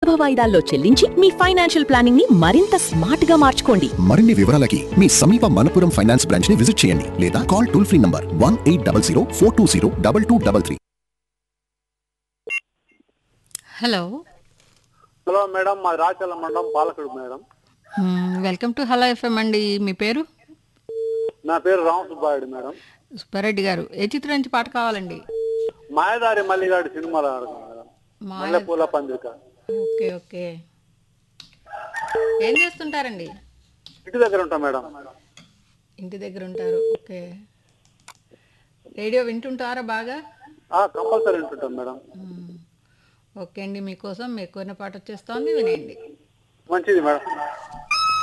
సులభ వాయిదాల్లో చెల్లించి మీ financial planning ని మరింత స్మార్ట్ గా మార్చుకోండి మరిన్ని వివరాలకి మీ సమీప మనపురం ఫైనాన్స్ బ్రాంచ్ ని విజిట్ చేయండి లేదా call toll free number one eight double zero four two zero double two double three hello hello madam మా రాచల మండలం పాలకుడు madam hmm, welcome to hello FM అండి మీ పేరు నా పేరు రామ్ సుబ్బారెడ్డి మేడం సుబ్బారెడ్డి గారు ఏ చిత్రం నుంచి పాట కావాలండి మాయదారి మల్లిగాడి సినిమాలో ఆడుతుంది మేడం మాయ- మల్లెపూల పందిరిక ఓకే ఓకే ఏం చేస్తుంటారండి ఇంటి దగ్గర ఉంటాం మేడం ఇంటి దగ్గర ఉంటారు ఓకే రేడియో వింటుంటారా బాగా కంపల్సరీ వింటుంటాం మేడం మ్మ్. ఓకే అండి మీకోసం మీ కోరిన పాట వచ్చేస్తోంది వినేయండి మంచిది మేడం